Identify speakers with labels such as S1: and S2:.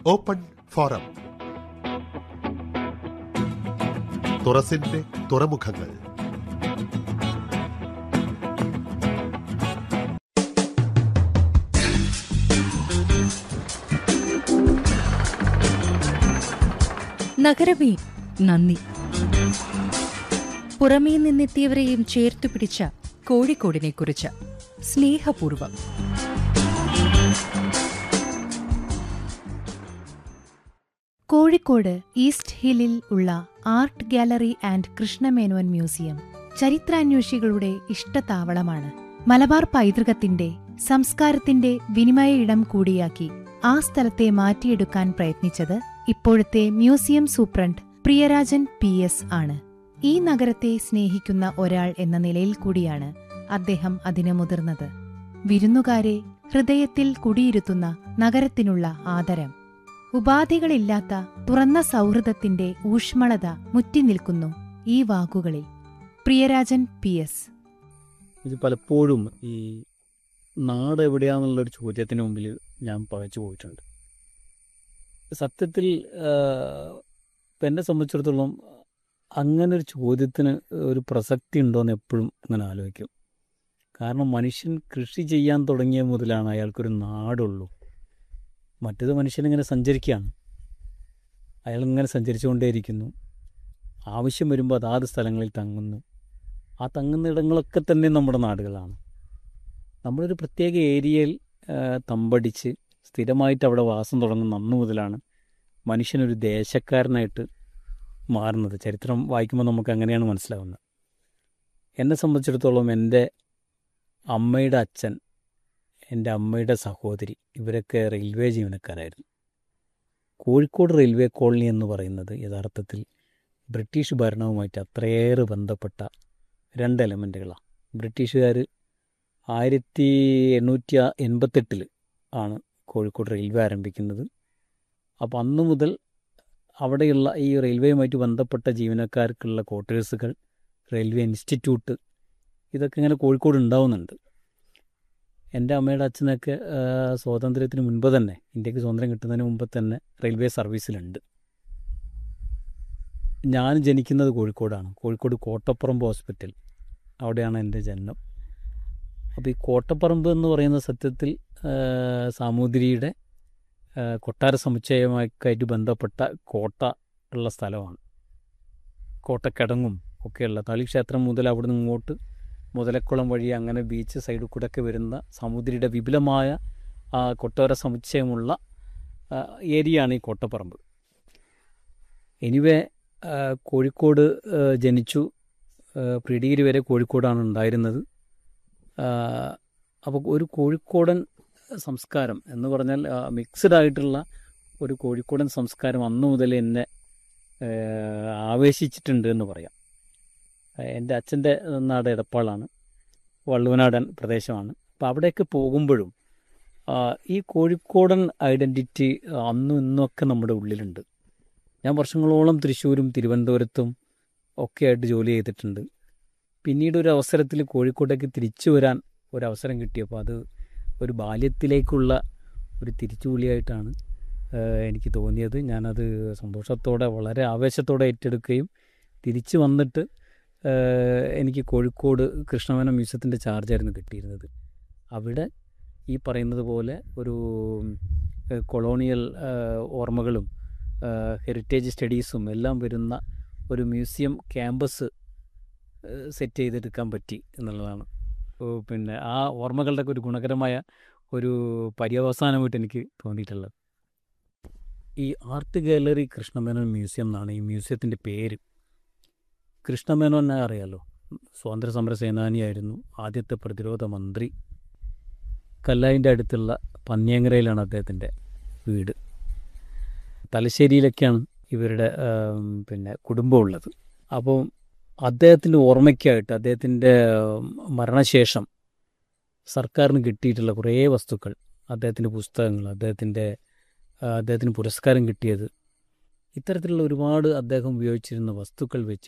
S1: open forum തുറസിന്റെ തുറമുഖങ്ങൾ
S2: നഗരമേ നന്ദി പുറമേ നിന്നെത്തിയവരെയും ചേർത്തു പിടിച്ച കോഴിക്കോടിനെ കുറിച്ച് സ്നേഹപൂർവം
S3: കോഴിക്കോട് ഈസ്റ്റ് ഹില്ലിൽ ഉള്ള art gallery and Krishna Menon museum ചരിത്രാന്വേഷികളുടെ ഇഷ്ടതാവളമാണ് മലബാർ പൈതൃകത്തിന്റെ സംസ്കാരത്തിന്റെ വിനിമയ ഇടം കൂടിയാക്കി ആ സ്ഥലത്തെ മാറ്റിയെടുക്കാൻ പ്രയത്നിച്ചത് ഇപ്പോഴത്തെ museum superintendent Priyarajan P S ആണ് ഈ നഗരത്തെ സ്നേഹിക്കുന്ന ഒരാൾ എന്ന നിലയിൽ കൂടിയാണ് അദ്ദേഹം അതിന് മുതിർന്നത് വിരുന്നുകാരെ ഹൃദയത്തിൽ കുടിയിരുത്തുന്ന നഗരത്തിനുള്ള ആദരം ഉപാധികളില്ലാത്ത തുറന്ന സൗഹൃദത്തിന്റെ ഊഷ്മളത മുറ്റിനിൽക്കുന്നു ഈ വാക്കുകളിൽ പ്രിയരാജൻ പി എസ്
S4: ഇത് പലപ്പോഴും ഈ നാട് എവിടെയാണെന്നുള്ളൊരു ചോദ്യത്തിന് മുമ്പിൽ ഞാൻ പകച്ചു പോയിട്ടുണ്ട് സത്യത്തിൽ ഇപ്പം എന്നെ സംബന്ധിച്ചിടത്തോളം അങ്ങനെ ഒരു ചോദ്യത്തിന് ഒരു പ്രസക്തി ഉണ്ടോയെന്ന് എപ്പോഴും അങ്ങനെ ആലോചിക്കും കാരണം മനുഷ്യൻ കൃഷി ചെയ്യാൻ തുടങ്ങിയ മുതലാണ് അയാൾക്കൊരു നാടുള്ളൂ മറ്റേത് മനുഷ്യനിങ്ങനെ സഞ്ചരിക്കുകയാണ് അയാളിങ്ങനെ സഞ്ചരിച്ചുകൊണ്ടേയിരിക്കുന്നു ആവശ്യം വരുമ്പോൾ അതാത് സ്ഥലങ്ങളിൽ തങ്ങുന്നു ആ തങ്ങുന്ന ഇടങ്ങളൊക്കെ തന്നെ നമ്മുടെ നാടുകളാണ് നമ്മളൊരു പ്രത്യേക ഏരിയയിൽ തമ്പടിച്ച് സ്ഥിരമായിട്ട് അവിടെ വാസം തുടങ്ങുന്ന അന്നു മുതലാണ് മനുഷ്യനൊരു ദേശക്കാരനായിട്ട് മാറുന്നത് ചരിത്രം വായിക്കുമ്പോൾ നമുക്ക് അങ്ങനെയാണ് മനസ്സിലാവുന്നത് എന്നെ സംബന്ധിച്ചിടത്തോളം എൻ്റെ അമ്മയുടെ അച്ഛൻ എൻ്റെ അമ്മയുടെ സഹോദരി ഇവരൊക്കെ റെയിൽവേ ജീവനക്കാരായിരുന്നു കോഴിക്കോട് റെയിൽവേ കോളനി എന്ന് പറയുന്നത് യഥാർത്ഥത്തിൽ ബ്രിട്ടീഷ് ഭരണവുമായിട്ട് അത്രയേറെ ബന്ധപ്പെട്ട രണ്ട് എലമെൻറ്റുകളാണ് ബ്രിട്ടീഷുകാർ ആയിരത്തി എണ്ണൂറ്റി എൺപത്തെട്ടിൽ ആണ് കോഴിക്കോട് റെയിൽവേ ആരംഭിക്കുന്നത് അപ്പോൾ അന്ന് മുതൽ അവിടെയുള്ള ഈ റെയിൽവേയുമായിട്ട് ബന്ധപ്പെട്ട ജീവനക്കാർക്കുള്ള ക്വാർട്ടേഴ്സുകൾ റെയിൽവേ ഇൻസ്റ്റിറ്റ്യൂട്ട് ഇതൊക്കെ ഇങ്ങനെ കോഴിക്കോട് ഉണ്ടാവുന്നുണ്ട് എൻ്റെ അമ്മയുടെ അച്ഛനൊക്കെ സ്വാതന്ത്ര്യത്തിന് മുൻപ് തന്നെ ഇന്ത്യക്ക് സ്വാതന്ത്ര്യം കിട്ടുന്നതിന് മുമ്പ് തന്നെ റെയിൽവേ സർവീസിലുണ്ട് ഞാൻ ജനിക്കുന്നത് കോഴിക്കോടാണ് കോഴിക്കോട് കോട്ടപ്പറമ്പ് ഹോസ്പിറ്റൽ അവിടെയാണ് എൻ്റെ ജന്മം അപ്പോൾ ഈ കോട്ടപ്പറമ്പ് എന്ന് പറയുന്ന സത്യത്തിൽ സാമൂതിരിയുടെ കൊട്ടാര സമുച്ചയമായിട്ട് ബന്ധപ്പെട്ട കോട്ട ഉള്ള സ്ഥലമാണ് കോട്ടക്കിടങ്ങും ഒക്കെയുള്ള തളി ക്ഷേത്രം മുതൽ അവിടെ നിന്ന് ഇങ്ങോട്ട് മുതലക്കുളം വഴി അങ്ങനെ ബീച്ച് സൈഡിൽ കൂടെ ഒക്കെ വരുന്ന സമുദ്രിയുടെ വിപുലമായ കൊട്ടാര സമുച്ചയമുള്ള ഏരിയയാണ് ഈ കോട്ടപ്പറമ്പ് എനിവേ കോഴിക്കോട് ജനിച്ചു പ്രീ ഡിഗ്രി വരെ കോഴിക്കോടാണ് ഉണ്ടായിരുന്നത് അപ്പോൾ ഒരു കോഴിക്കോടൻ സംസ്കാരം എന്ന് പറഞ്ഞാൽ മിക്സ്ഡ് ആയിട്ടുള്ള ഒരു കോഴിക്കോടൻ സംസ്കാരം അന്നു മുതൽ എന്നെ ആവേശിച്ചിട്ടുണ്ട് എന്ന് പറയാം എൻ്റെ അച്ഛൻ്റെ നാട് എടപ്പാളാണ് വള്ളുവനാടൻ പ്രദേശമാണ് അപ്പോൾ അവിടെയൊക്കെ പോകുമ്പോഴും ഈ കോഴിക്കോടൻ ഐഡൻറ്റിറ്റി അന്നും ഇന്നൊക്കെ നമ്മുടെ ഉള്ളിലുണ്ട് ഞാൻ വർഷങ്ങളോളം തൃശ്ശൂരും തിരുവനന്തപുരത്തും ഒക്കെ ആയിട്ട് ജോലി ചെയ്തിട്ടുണ്ട് പിന്നീട് ഒരു അവസരത്തിൽ കോഴിക്കോട്ടേക്ക് തിരിച്ചു വരാൻ ഒരവസരം കിട്ടിയപ്പോൾ അത് ഒരു ബാല്യത്തിലേക്കുള്ള ഒരു തിരിച്ചുകൂലിയായിട്ടാണ് എനിക്ക് തോന്നിയത് ഞാനത് സന്തോഷത്തോടെ വളരെ ആവേശത്തോടെ ഏറ്റെടുക്കുകയും തിരിച്ചു വന്നിട്ട് എനിക്ക് കോഴിക്കോട് കൃഷ്ണമേനോൻ മ്യൂസിയത്തിൻ്റെ ചാർജായിരുന്നു കിട്ടിയിരുന്നത് അവിടെ ഈ പറയുന്നത് പോലെ ഒരു കൊളോണിയൽ ഓർമ്മകളും ഹെറിറ്റേജ് സ്റ്റഡീസും എല്ലാം വരുന്ന ഒരു മ്യൂസിയം ക്യാമ്പസ് സെറ്റ് ചെയ്തെടുക്കാൻ പറ്റി എന്നുള്ളതാണ് പിന്നെ ആ ഓർമ്മകളുടെ ഒരു ഗുണകരമായ ഒരു പര്യവസാനമായിട്ട് എനിക്ക് തോന്നിയിട്ടുള്ളത് ഈ ആർട്ട് ഗാലറി കൃഷ്ണമേനോൻ മ്യൂസിയം എന്നാണ് ഈ മ്യൂസിയത്തിൻ്റെ പേര് കൃഷ്ണമേനോനെ അറിയാലോ സ്വാതന്ത്ര്യ സമര സേനാനിയായിരുന്നു ആദ്യത്തെ പ്രതിരോധ മന്ത്രി കല്ലായിൻ്റെ അടുത്തുള്ള പന്നിയങ്ങരയിലാണ് അദ്ദേഹത്തിൻ്റെ വീട് തലശ്ശേരിയിലൊക്കെയാണ് ഇവരുടെ പിന്നെ കുടുംബമുള്ളത് അപ്പോൾ അദ്ദേഹത്തിൻ്റെ ഓർമ്മയ്ക്കായിട്ട് അദ്ദേഹത്തിൻ്റെ മരണശേഷം സർക്കാരിന് കിട്ടിയിട്ടുള്ള കുറേ വസ്തുക്കൾ അദ്ദേഹത്തിൻ്റെ പുസ്തകങ്ങൾ അദ്ദേഹത്തിൻ്റെ അദ്ദേഹത്തിന് പുരസ്കാരം കിട്ടിയത് ഇത്തരത്തിലുള്ള ഒരുപാട് അദ്ദേഹം ഉപയോഗിച്ചിരുന്ന വസ്തുക്കൾ വെച്ച്